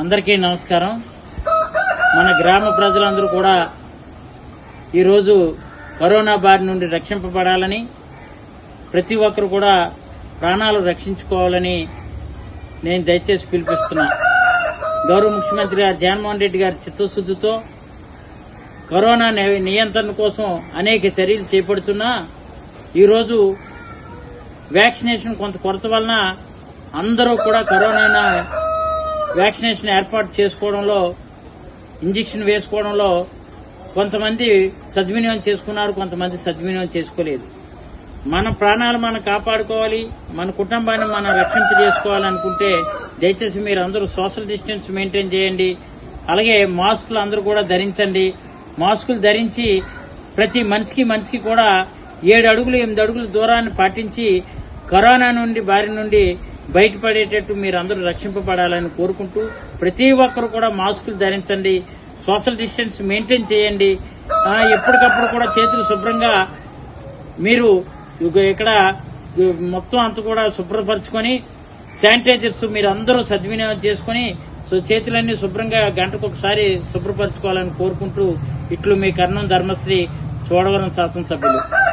అందరికీ నమస్కారం మన గ్రామ ప్రజలందరూ కూడా ఈరోజు కరోనా బారి నుండి రక్షింపబడాలని ప్రతి ఒక్కరు కూడా ప్రాణాలు రక్షించుకోవాలని నేను దయచేసి పిలిపిస్తున్నా గౌరవ ముఖ్యమంత్రి గారు జగన్మోహన్ రెడ్డి గారి చిత్తశుద్ధితో కరోనా ని- నియంత్రణ కోసం అనేక చర్యలు చేపడుతున్నా ఈరోజు వ్యాక్సినేషన్ కొంత కొరత వలన అందరూ కూడా కరోనా వ్యాక్సినేషన్ ఏర్పాటు చేసుకోవడంలో ఇంజెక్షన్ వేసుకోవడంలో కొంతమంది సద్వినియోగం చేసుకున్నారు కొంతమంది సద్వినియోగం చేసుకోలేదు మన ప్రాణాలు మనం కాపాడుకోవాలి మన కుటుంబాన్ని మనం రక్షింప చేసుకోవాలనుకుంటే దయచేసి మీరు అందరూ సోషల్ డిస్టెన్స్ మెయింటైన్ చేయండి అలాగే మాస్కులు అందరూ కూడా ధరించండి మాస్కులు ధరించి ప్రతి మనిషికి మనిషికి కూడా ఏడు అడుగులు ఎనిమిది అడుగుల దూరాన్ని పాటించి కరోనా నుండి బారి నుండి బయటపడేటట్టు మీరు అందరూ రక్షింపబడాలని కోరుకుంటూ ప్రతి ఒక్కరు కూడా మాస్కులు ధరించండి సోషల్ డిస్టెన్స్ మెయింటైన్ చేయండి ఆ, ఎప్పటికప్పుడు కూడా చేతులు శుభ్రంగా మీరు ఇక ఇక్కడ మొత్తం అంతా కూడా శుభ్రపరచుకొని శానిటైజర్స్ మీరు అందరూ సద్వినియోగం చేసుకుని సో చేతులన్నీ శుభ్రంగా గంటకు ఒకసారి శుభ్రపరచుకోవాలని కోరుకుంటూ ఇట్లు మీ కర్ణం ధర్మశ్రీ చూడవరం శాసనసభ్యులు